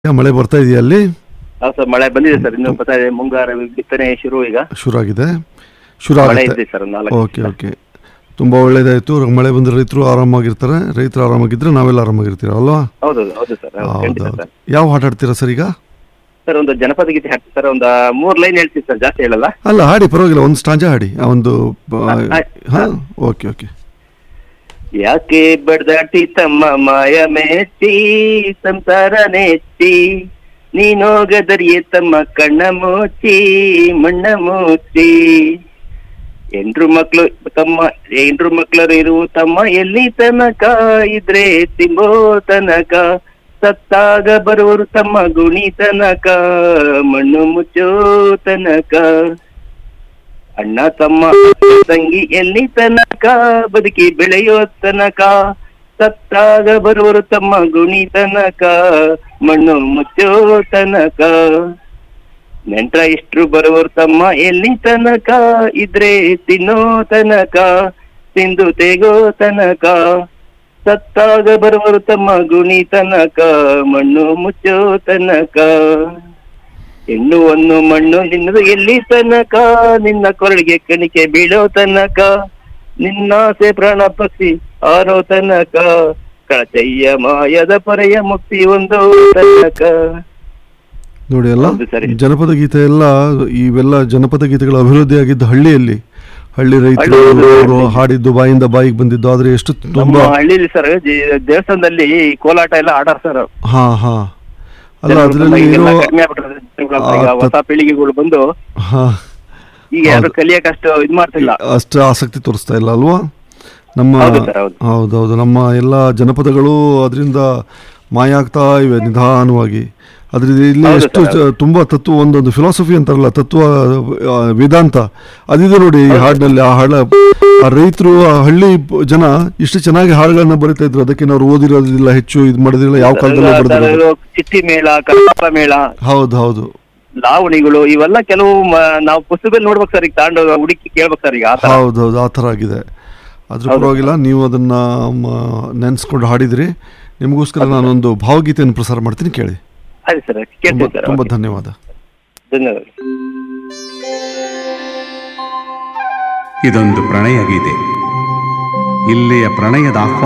ಯಾ, ಮಳೆ ಬರ್ತಾ ಇದೆಯಾ ಅಲ್ಲಿ ಹೌದು ಸರ್ ಮಳೆ ಬಂದಿದೆ ಸರ್ ಇನ್ನು ಬರ್ತಾ ಇದೆ ಮುಂಗಾರು ಬಿತ್ತನೆ ಶುರು ಈಗ ಶುರು ಆಗಿದೆ ಶುರು ಮಳೆ ಆಗುತ್ತೆ ಇದೆ ಸರ್ ಒಂದು ನಾಲ್ಕು ಓಕೆ ಓಕೆ ತುಂಬ ಒಳ್ಳೇದಾಯಿತು ಮಳೆ ಬಂದರೆ ರೈತರು ಆರಾಮಾಗಿರ್ತಾರೆ ರೈತರು ಆರಾಮಾಗಿದ್ದರೆ ನಾವೆಲ್ಲ ಆರಾಮಾಗಿರ್ತೀರ ಅಲ್ವಾ ಹೌದು ಹೌದು ಸರ್ ಹೌದು, ಖಂಡಿತ ಹೌದೌದು ಸರ್ ಯಾವ ಹಾಡು ಹಾಡ್ತೀರಾ ಸರ್ ಈಗ ಸರ್ ಒಂದು ಜನಪದ ಗೀತೆ ಹಾಕ್ತೀವಿ ಸರ್ ಒಂದು ಮೂರ್ ಲೈನ್ ಹೇಳ್ತೀವಿ ಸರ್ ಜಾಸ್ತಿ ಹೇಳಲ್ಲ ಅಲ್ಲ ಹಾಡಿ ಪರವಾಗಿಲ್ಲ ಒಂದು ಸ್ಟಾಂಜ ಹಾಡಿ ಆ ಒಂದು ಆ- ಹಾಂ ಓಕೆ ಓಕೆ ಯಾಕೆ ಬಡ್ದಾಟಿ ತಮ್ಮ ಮಾಯ ಮೆಚ್ಚಿ ಸಂಸಾರ ನೆಚ್ಚಿ ನೀನೋಗದರಿಯೇ ತಮ್ಮ ಕಣ್ಣ ಮುಚ್ಚಿ ಮಣ್ಣ ಮುಚ್ಚಿ ಎಂಡ್ರು ಮಕ್ಳು ತಮ್ಮ ಎಂಡ್ರು ಮಕ್ಳರು ಇರು ತಮ್ಮ ಎಲ್ಲಿ ತನಕ ಇದ್ರೆ ತಿಂಬೋ ತನಕ ಸತ್ತಾಗ ಬರುವರು ತಮ್ಮ ಗುಣಿ ತನಕ ಮಣ್ಣು ಮುಚ್ಚೋ ತನಕ ಅಣ್ಣ ತಮ್ಮ ತಂಗಿ ಎಲ್ಲಿ ತನಕ ಬದುಕಿ ಬೆಳೆಯೋ ತನಕ ಸತ್ತಾಗ ಬರುವರು ತಮ್ಮ ಗುಣಿ ತನಕ ಮಣ್ಣು ಮುಚ್ಚೋ ತನಕ ನೆಂಟ್ರ ಇಷ್ಟ್ರು ಬರುವರು ತಮ್ಮ ಎಲ್ಲಿ ತನಕ ಇದ್ರೆ ತಿನ್ನೋ ತನಕ ತಿಂದು ತೆಗೋ ತನಕ ಸತ್ತಾಗ ಬರುವರು ತಮ್ಮ ಗುಣಿ ತನಕ ಮಣ್ಣು ಮುಚ್ಚೋ ತನಕ ಹೆಣ್ಣುವನ್ನು ಮಣ್ಣು ನಿನ್ನದು ಎಲ್ಲಿ ತನಕ ನಿನ್ನ ಕೊರಳಿಗೆ ಕಣಿಕೆ ಬೀಳೋ ತನಕ ನಿನ್ನಾಸೆ ಪ್ರಾಣ ಪಕ್ಷಿ ಆರೋ ತನಕ ಕಳಚಯ್ಯ ಮಾಯದ ಪರೆಯ ಮುಕ್ತಿ ಒಂದು ತನಕ ನೋಡಿ ಎಲ್ಲ ಹೌದು ಸರಿ. ಜನಪದ ಗೀತೆ ಎಲ್ಲ ಇವೆಲ್ಲ ಜನಪದ ಗೀತೆಗಳ ಅಭಿವೃದ್ಧಿ ಆಗಿದ್ದು ಹಳ್ಳಿಯಲ್ಲಿ ಹಳ್ಳಿ ರೈತರು ಹಳ್ಳಿ- ಅವರು ಹಾಡಿದ್ದು ಬಾಯಿಂದ ಬಾಯಿಗೆ ಬಂದಿದ್ದು ಆದ್ರೆ ಎಷ್ಟು ನಮ್ಮ ತುಂಬಾ ಹಳ್ಳಿಲಿ ಸರ್ ದೇವಸ್ಥಾನದಲ್ಲಿ ಕೋಲಾಟ ಎಲ್ಲ ಆಡಾರ ಸರ್ ಹಾ ಹಾ ಅಲ್ಲ ಅದರಲ್ಲಿ ಇರೋ ಕಡಿಮೆ ಆಗ್ಬಿಟ್ರೆ ಈಗ ಆ, ಹೊಸ ಪೀಳಿಗೆಗಳು ಬಂದು ಹಾ ಈಗ ಯಾರು ಕಲಿಯಕ್ ಅಷ್ಟು ಇದ್ ಮಾಡ್ತಿಲ್ಲ ಅಷ್ಟು ಆಸಕ್ತಿ ತೋರಿಸ್ತಾ ಇಲ್ಲ ಅಲ್ವಾ ನಮ್ಮ ಹೌದು ಸರ್ ಹೌದು ಹೌದೌದು ನಮ್ಮ ಎಲ್ಲ ಜನಪದಗಳು ಅದರಿಂದ ಮಾಯ ಆಗ್ತಾ ಇವೆ ನಿಧಾನವಾಗಿ ಅದ್ರಿಂದ ಇಲ್ಲಿ ಹೌದು ಎಷ್ಟು ಸರ್, ಚ- ತುಂಬಾ ತತ್ವ ಒಂದೊಂದು ಫಿಲಾಸಫಿ ಅಂತಾರಲ್ಲ ತತ್ವ ಆ, ವೇದಾಂತ ಅದಿದೆ ನೋಡಿ ಈ ಹಾಡಿನಲ್ಲಿ ಆ ಹಾಡ ಆ ರೈತರು ಆ ಹಳ್ಳಿ ಪ- ಜನ ಇಷ್ಟು ಚೆನ್ನಾಗಿ ಹಾಡುಗಳನ್ನ ಬರಿತಾ ಇದ್ರು ಅದಕ್ಕೆ ನಾವು ಓದಿರೋದಿಲ್ಲ ಹೆಚ್ಚು ಇದು ಮಾಡೋದಿಲ್ಲ ಯಾವ ಕಾಲದಲ್ಲೂ ಬರೆದಿರೋದು ಚಿಟ್ಟಿ ಮೇಳ ಕರ್ನಾಟಕ ಮೇಳ ಹೌದು ಹೌದು ಲಾವಣಿಗಳು ಇವೆಲ್ಲ ಕೆಲವು ಮ- ನಾವು ಪುಸ್ತಕದಲ್ಲಿ ನೋಡ್ಬೇಕು ಸರ್ ಈಗ ತಾಂಡು ಹುಡುಕಿ ಕೇಳ್ಬೇಕು ಸರ್ ಈಗ ಆ ತರ ಹೌದೌದು ಆ ಥರ ಆಗಿದೆ ಅದ್ರ ಪರವಾಗಿಲ್ಲ ನೀವು ಅದನ್ನ ನೆನೆಸ್ಕೊಂಡು ಹಾಡಿದ್ರಿ ನಿಮಗೋಸ್ಕರ ನಾನೊಂದು ಭಾವಗೀತೆಯನ್ನು ಪ್ರಸಾರ ಮಾಡ್ತೀನಿ ಕೇಳಿ ಆಯ್ತು ಸರ್ ತುಂಬ ಕೇಳ್ತೀನಿ ಸರ್ ತುಂಬ ಓಕೆ. ಧನ್ಯವಾದ ಧನ್ಯವಾದ ಇದೊಂದು ಪ್ರಣಯ ಗೀತೆ ಇಲ್ಲಿಯ ಪ್ರಣಯದ ಆಹ್ವಾನ